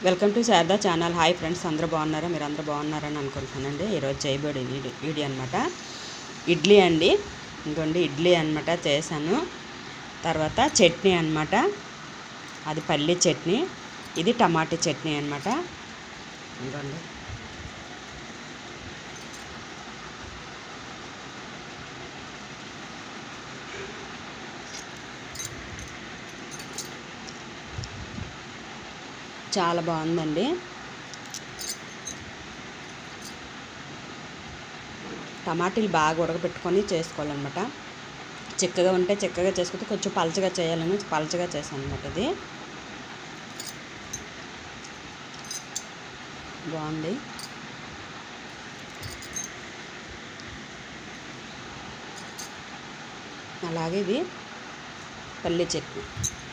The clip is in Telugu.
welcome to Sharada channel hi friends అందరూ బాగున్నారా మీరు అందరూ బాగున్నారని అనుకుంటున్నానండి ఈరోజు చేయబడి వీడియో వీడియో అనమాట ఇడ్లీ అండి ఇంకోండి ఇడ్లీ అనమాట చేశాను తర్వాత చట్నీ అనమాట అది పల్లి చట్నీ ఇది టమాటా చట్నీ అనమాట ఇంకోండి చాలా బాగుందండి టమాటీలు బాగా ఉడకబెట్టుకొని చేసుకోవాలన్నమాట చిక్కగా ఉంటే చిక్కగా చేసుకుంటే కొంచెం పలచగా చేయాలని పలచగా చేశాను అనమాట ఇది బాగుంది అలాగే ఇది పల్లి చట్నీ